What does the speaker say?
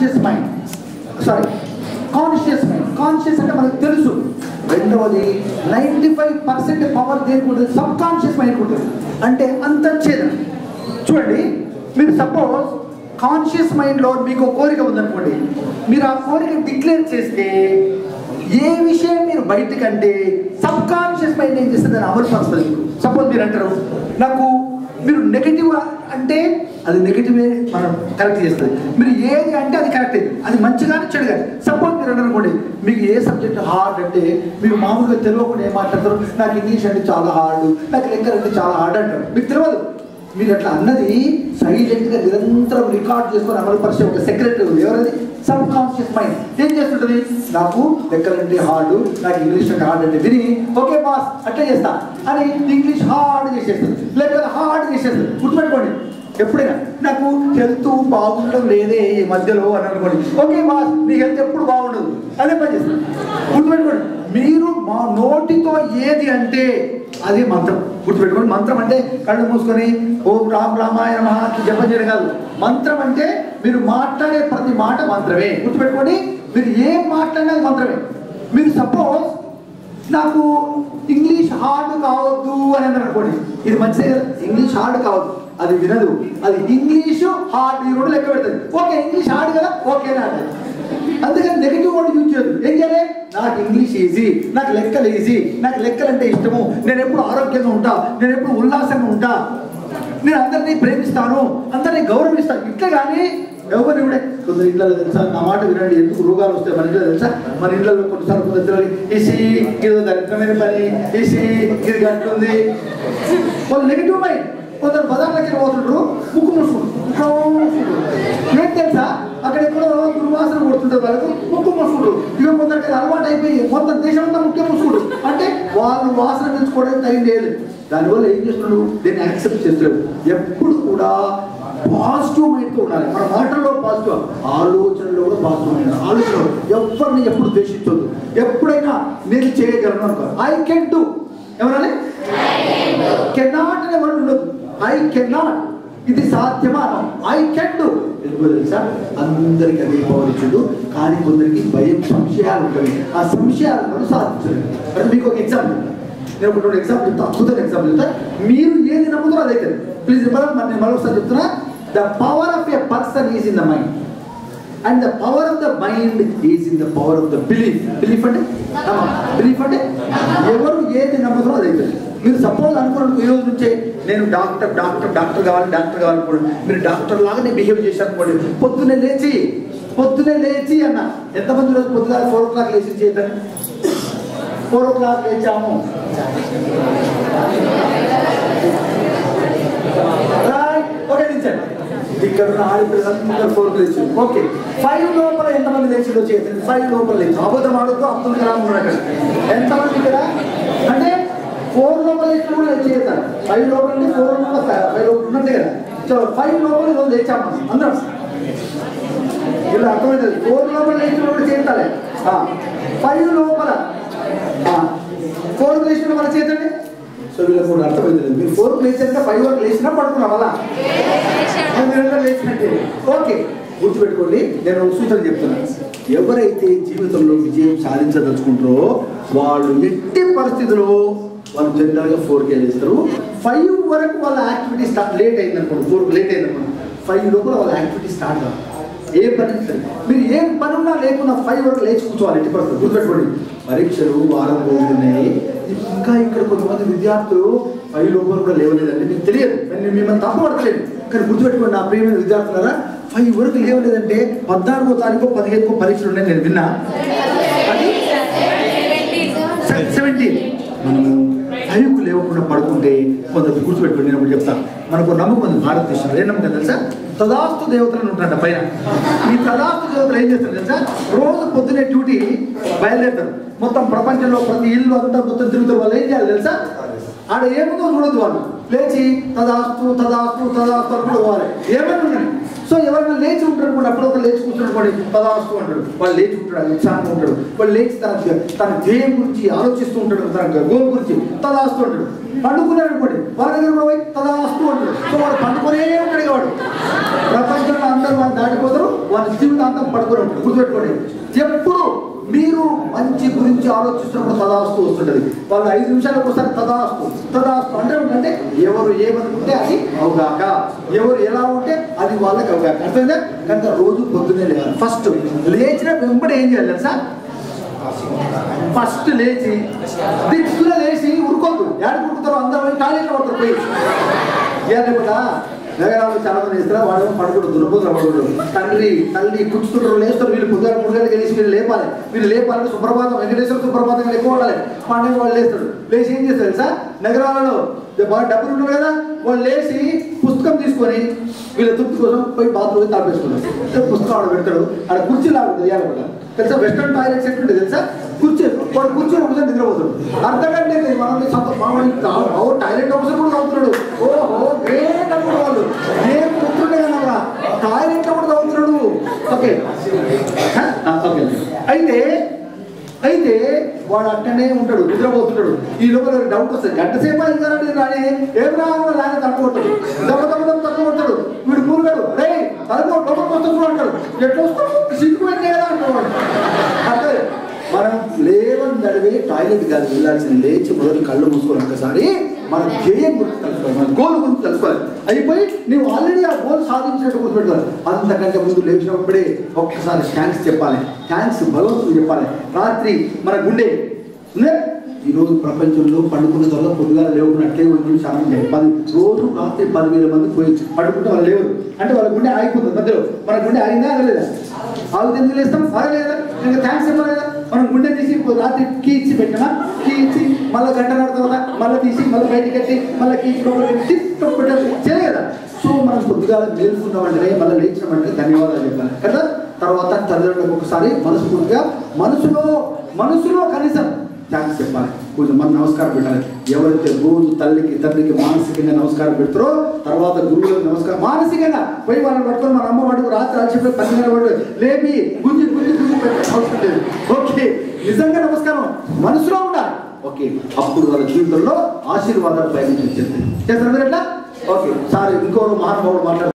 Conscious mind sorry conscious mind conscious అంటే మనకు తెలుసు రెండవది నైంటీ ఫైవ్ పర్సెంట్ పవర్ దేనికి ఉంటుంది సబ్ కాన్షియస్ మైండ్ ఉంటుంది అంటే అంతర్చేదన చూడండి మీరు సపోజ్ కాన్షియస్ మైండ్లో మీకు ఒక కోరిక ఉందనుకోండి మీరు ఆ కోరిక డిక్లేర్ చేస్తే ఏ విషయం మీరు బయటకంటే సబ్ కాన్షియస్ మైండ్ ఏం చేస్తుంది దాన్ని అమలు పరుస్తుంది సపోజ్ మీరు అంటారు నాకు మీరు నెగటివ్ అంటే అది నెగటివే మనం కరెక్ట్ చేస్తుంది మీరు ఏది అంటే అది కరెక్ట్ అది మంచి కానీ చెడు కానీ సపోజ్ మీరు అన్నారు అనుకోండి మీకు ఏ సబ్జెక్ట్ హార్డ్ అంటే మీరు మామూలుగా తెలియకుండా ఏం మాట్లాడతారు నాకు ఇంగ్లీష్ అంటే చాలా హార్డ్ నాకు లెక్కలు అంటే చాలా హార్డ్ అంటారు మీకు తెలియదు మీరు అట్లా అన్నది సైలెంట్గా నిరంతరం రికార్డ్ చేసుకొని అమలు పరిచే ఒక సెక్రటరీ ఉంది ఎవరది సబ్ కాన్షియస్ మైండ్ ఏం చేస్తుంటుంది నాకు లెక్కలంటే హార్డ్ నాకు ఇంగ్లీష్ అంటే హార్డ్ అంటే విని ఓకే బాస్ అట్లా చేస్తా అని ఇంగ్లీష్ హార్డ్ చేసేస్తుంది లెక్కలు హార్డ్ చేసేస్తుంది గుర్తుపెట్టుకోండి ఎప్పుడైనా నాకు హెల్త్ బాగుండడం లేదే ఈ మధ్యలో అని అనుకోండి ఓకే బాస్ నీ హెల్త్ ఎప్పుడు బాగుండదు అదే పని చేస్తుంది గుర్తుపెట్టుకోండి మీరు మా నోటితో ఏది అంటే అది మంత్రం గుర్తుపెట్టుకోండి మంత్రం అంటే కళ్ళు మూసుకొని ఓం రామ్ రామాయణ మహాకి జపం చేయడం కాదు మంత్రం అంటే మీరు మాట్లాడే ప్రతి మాట మంత్రమే గుర్తుపెట్టుకోండి మీరు ఏం మాట్లాడినా అది మంత్రమే మీరు సపోజ్ నాకు ఇంగ్లీష్ హార్డ్ కావద్దు అని అన్నారు అనుకోండి ఇది మంచిదే కదా ఇంగ్లీష్ హార్డ్ కావద్దు అది వినదు అది ఇంగ్లీష్ హార్డ్ ఈ రెండు లెక్క పెడుతుంది ఓకే ఇంగ్లీష్ హార్డ్ కదా ఓకేనా అంటే అందుకని నెగిటివ్ వర్డ్ యూజ్ చేయదు ఏం చేయాలి నాకు ఇంగ్లీష్ ఈజీ నాకు లెక్కలు ఈజీ నాకు లెక్కలు అంటే ఇష్టము నేను ఎప్పుడు ఆరోగ్యంగా ఉంటా నేను ఎప్పుడు ఉల్లాసంగా ఉంటా నేను అందరినీ ప్రేమిస్తాను అందరినీ గౌరవిస్తాను ఇట్లా కానీ ఎవరు ఇవిడే కొందరు ఇళ్ళలో తెలుసా నా మాట వినండి ఎందుకు రోగాలు వస్తాయి మన ఇంట్లో తెలుసా మన ఇళ్ళలో కొన్నిసార్లు కొందరు తెలియదు ఈసీ ఇది దరిద్రమైన పని ఈసీ ఇది గట్టుంది వాళ్ళు నెగిటివ్ మైండ్ కొందరు బజార్లకి పోతుంటారు ముక్కు మూసుకుంటారు ఏం తెలుసా అక్కడ ఎక్కడో దుర్వాసన కొడుతుంటారు వాళ్ళకు ముక్కు మూసుకుంటారు ఇక కొందరికి అది అలవాటు అయిపోయి మొత్తం దేశం అంతా ముఖ్య మూసుకుంటారు అంటే వాళ్ళు వాసన పెంచుకోవడానికి టైం లేదు దానివల్ల ఏం చేస్తున్నాడు దీన్ని యాక్సెప్ట్ చేస్తున్నాడు ఎప్పుడు కూడా పాజిటివ్ మైండ్తో ఉండాలి మన మాటల్లో పాజిటివ్ ఆలోచనలో కూడా పాజిటివ్ మైండ్ ఆలోచన ఎవరిని ఎప్పుడు ద్వేషించొద్దు ఎప్పుడైనా నేను చేయగలను అనుకో ఐ కెన్ డూ ఎవరాలి కెనాట్ అనే వర్డ్ ఉండదు ఐ కెనాట్ ఇది సాధ్యమా ఐ కెన్ డూ ఎందుకో తెలుసా అందరికి అదే పవర్ ఇచ్చుడు కానీ కొందరికి భయం సంశయాలు ఉంటాయి ఆ సంశయాలను సాధించలేదు అంటే మీకు ఒక ఎగ్జాంపుల్ నేను ఒక రెండు ఎగ్జాంపుల్ చెప్తా అద్భుతమైన ఎగ్జాంపుల్ చెప్తా మీరు ఏది నమ్ముతారో అదైతే ప్లీజ్ ఇవ్వాలి మరి నేను మరొకసారి చెప్తున్నా the power of a person is in the mind and the power of the mind is in the power of the belief belief అంటే బిలీఫ్ అంటే ఎవరు ఏది నమ్ముతారో అదైతే మీరు సపోజ్ అనుకున్నాడు ఈ రోజు నుంచే నేను డాక్టర్ డాక్టర్ డాక్టర్ కావాలి డాక్టర్ కావాలనుకోండి మీరు డాక్టర్ లాగానే బిహేవ్ చేశారు అనుకోండి పొద్దున్నే లేచి పొద్దున్నే లేచి అన్న ఎంతమంది రోజు పొద్దుగా ఫోర్ ఓ క్లాక్ లేచి చేద్దాం ఫోర్ ఓ క్లాక్ లేచాము రైట్ ఓకే నిల్చండి ఇక్కడ ఉన్న ఆడపిల్లలందరూ ఫోర్ లేచి ఓకే ఫైవ్ లోపల ఎంతమంది లేచిందో చేయండి ఫైవ్ లోపల లేచి అబద్ధం ఆడుతూ అబ్దుల్ కలాం ఉన్నాడు అక్కడ ఎంతమంది ఇక్కడ అంటే ఫోర్ లోపల లేచిన కూడా చేస్తారు ఫైవ్ లోపల నుండి ఫోర్ లోపల ఫైవ్ లోపల ఉన్నట్టే కదా సో ఫైవ్ లోపల ఈరోజు లేచాము మనం. అందరం ఇలా అర్థమవుతుంది ఫోర్ లోపల లేచిన కూడా చేస్తాలే ఫైవ్ లోపల ఫోర్ లేచిన వాళ్ళ చేతండి సో వీళ్ళకి కూడా అర్థమవుతుంది మీరు ఫోర్ లేచాక ఫైవ్ వరకు లేచినా పడుకున్నాం అలా మీరందరూ లేచినట్టే ఓకే గుర్తుపెట్టుకోండి నేను ఒక సూచన చెప్తున్నాను ఎవరైతే జీవితంలో విజయం సాధించదలుచుకుంటారో వాళ్ళు ఎట్టి పరిస్థితిలో వాళ్ళు జనరల్గా ఫోర్కి వెళ్ళేస్తారు ఫైవ్ వరకు వాళ్ళ యాక్టివిటీ స్టార్ట్ లేట్ అయింది అనుకోండి ఫోర్ లేట్ అయింది అనుకోండి ఫైవ్ లోపల వాళ్ళ యాక్టివిటీ స్టార్ట్ కాదు ఏ పని సరే. మీరు ఏం పని ఉన్నా లేకున్నా ఫైవ్ వరకు లేచి కూర్చోవాలి ఎట్టి పరిస్థితి గుర్తుపెట్టుకోండి పరీక్షలు వారం రోజులు ఉన్నాయి ఇంకా ఇక్కడ కొంతమంది విద్యార్థులు ఫైవ్ లోపల కూడా లేవలేదండి మీకు తెలియదు నేను మిమ్మల్ని తప్పబడట్లేదు కానీ గుర్తుపెట్టుకోండి నా ప్రియమైన విద్యార్థులారా ఫైవ్ వరకు లేవలేదంటే పద్నాలుగో తారీఖు పదిహేనుకో పరీక్షలు ఉన్నాయి నేను విన్నా అది సెవెంటీన్ మనము ఫైవ్కు లేవకుండా పడుకుంటే కొందరు గుర్తుపెట్టుకోండి నేను ఒకటి చెప్తాను మనకు నమ్మకం ఉంది భారతదేశంలో ఏం నమ్మకం తెలుసా తదాస్తు దేవతలను ఉంటారంట పైన ఈ తదాస్తు దేవతలు ఏం చేస్తారు తెలుసా రోజు పొద్దునే డ్యూటీ బయలుదేరుతారు మొత్తం ప్రపంచంలో ప్రతి ఇల్లు అంతా మొత్తం తిరుగుతారు వాళ్ళు ఏం చేయాలి తెలుసా ఆడ ఏముందో చూడదు వాళ్ళు లేచి తదాస్తు తదాస్తు తదాస్తు అని కూడా పోవాలి ఏమైనా ఉండండి సో ఎవరైనా లేచి ఉంటారు కూడా అప్పుడు ఒక లేచి కూర్చున్నాడు కూడా తదాస్తు అంటాడు వాళ్ళు లేచి ఉంటాడు అది ఉత్సాహంగా ఉంటాడు వాళ్ళు లేచి తన తన ధ్యేయం గురించి ఆలోచిస్తూ ఉంటాడు తన గోల్ గురించి తదాస్తు అంటాడు పండుకున్నాడు అనుకోండి వాళ్ళ దగ్గర కూడా పోయి తదాస్తు అంటాడు సో వాడు పండుకునే ఉంటాడు ఇక వాడు ప్రపంచంలో అందరూ వాళ్ళు దాటిపోతారు వాళ్ళ జీవితాంతం పడుకొని ఉంటారు గుర్తుపెట్టుకోండి ఎప్పుడు మీరు మంచి గురించి ఆలోచిస్తున్నప్పుడు తదాస్తు వస్తుంటది వాళ్ళు ఐదు నిమిషాలకు ఒకసారి తదాస్తు తదాస్తు అంటే ఏంటంటే ఎవరు ఏమనుకుంటే అది అవగాక ఎవరు ఎలా ఉంటే అది వాళ్ళకి అవగాక అర్థమైందా కనుక రోజు పొద్దున్నే లేవాలి ఫస్ట్ లేచిన వెంబడి ఏం చేయాలి తెలుసా ఫస్ట్ లేచి దిక్కులో లేచి ఉరుకోద్దు ఏడు ఉరుకుతారు అందరూ పోయి టాయిలెట్లో పడతారు పోయి ఏదో కూడా నగరాలు చాలా మంది ఇస్తారు వాళ్ళు పడుకుంటూ దుర్బోధన పడుకుంటారు తండ్రి తల్లి కూర్చుంటారు లేస్తారు వీళ్ళు పొద్దున మూడు గంటలకు లేచి వీళ్ళు లేపాలి వీళ్ళు లేపాలంటే సుప్రభాతం వెంకటేశ్వర సుప్రభాతం ఎక్కువ ఉండాలి పండుగ వాళ్ళు లేస్తాడు లేచి ఏం చేస్తారు తెలుసా నగరాలలో బాగా డబ్బులు ఉంటారు కదా వాళ్ళు లేచి పుస్తకం తీసుకొని వీళ్ళ తృప్తి కోసం పోయి బాత్రూమ్ తాపేసుకుంటారు పుస్తకం ఆడ పెడతాడు ఆడ కుర్చీ లాగుతుంది ఇవ్వాలి కూడా తెలుసా వెస్టర్న్ టాయిలెట్స్ ఎట్లుంటుంది తెలుసా కుర్చీ వాడు కూర్చొని ఒకసారి నిద్రపోతాడు అర్థకంటే మనం సొంత మామూలు టాయిలెట్ అవసరం కూడా అవుతున్నాడు ఓహో గ్రేట్ అప్పుడు వాళ్ళు నేను కూర్చుంటే కదా టాయిలెట్ అప్పుడు అవుతున్నాడు ఓకే హ? ఆ, ఓకే అయితే అయితే వాడు అట్టనే ఉంటాడు నిద్రపోతుంటాడు ఈ లోపల డౌట్ వస్తుంది గంట సేపు ఇంకా రాని రాని ఏం రాకుండా లాగా తక్కువ కొట్టాడు దెబ్బ దెబ్బ దెబ్బ తక్కువ కొట్టాడు వీడు కూరుగాడు రే తలపో లోపలికి వస్తుంది అంటాడు ఎట్లా వస్తాడు సిగ్గుపోయింది కదా అంటాడు అంటే మనం లేవని నడివే టాయిలెట్ కాదు వెళ్ళాల్సింది లేచి మొదలు కళ్ళు మూసుకొని ఒక్కసారి మన ధ్యేయం గురించి తెలుసుకోవాలి మన గోల్ గురించి తెలుసుకోవాలి అయిపోయి నీవు ఆల్రెడీ ఆ గోల్ సాధించినట్టు గుర్తుపెట్టుకోవాలి అంతకంటే ముందు లేచినప్పుడే ఒక్కసారి థ్యాంక్స్ చెప్పాలి థ్యాంక్స్ భగవంతుడు చెప్పాలి రాత్రి మన గుండె ఉందే? ఈరోజు ప్రపంచంలో పండుకున్న త్వరలో పొద్దుగా లేవుకున్నట్లే ఉంది చాలా మంది పది రోజు రాత్రి పదివేల మంది పోయి పడుకుంటే వాళ్ళు లేవు అంటే వాళ్ళ గుండె ఆగిపోతుంది మధ్యలో మన గుండె ఆగిందా ఆగలేదా ఆగితే ఎందుకు లేస్తాం ఆగలేదా ఇంకా థ్యాంక్స్ చెప్పాలి కదా మనం గుండె తీసి రాత్రి కీ ఇచ్చి పెట్టినా కీ ఇచ్చి మళ్ళీ గంట తర్వాత మళ్ళీ తీసి మళ్ళీ బయటికి కట్టి మళ్ళీ కీ ఇచ్చి లోపలికి పెట్టి టిప్ పెట్టాలి చేయలే కదా సో మనం కొద్దిగా మేలుకున్నామంటే మళ్ళీ లేచినామంటే ధన్యవాదాలు చెప్పాలి కదా తర్వాత తల్లిదండ్రులకు ఒకసారి మనస్ఫూర్తిగా మనసులో మనసులో కనీసం థ్యాంక్స్ చెప్పాలి కొంచెం మనం నమస్కారం పెట్టాలి ఎవరైతే రోజు తల్లికి తండ్రికి మానసికంగా నమస్కారం పెడతారో తర్వాత గురువులకు నమస్కారం మానసికంగా పోయి వాళ్ళని పట్టుకొని మన అమ్మ పట్టుకు రాత్రి అలసిపోయి పది గంటల పట్టు లేపి గుంజి గుంజి గుంజి పెట్టే అవసరం లేదు ఓకే నిజంగా నమస్కారం మనసులో ఉండాలి ఓకే అప్పుడు వాళ్ళ జీవితంలో ఆశీర్వాదాలు పైన చేస్తారు చేస్తారు మీరు ఎట్లా ఓకే సార్ ఇంకో మహానుభావుడు మాట్లాడు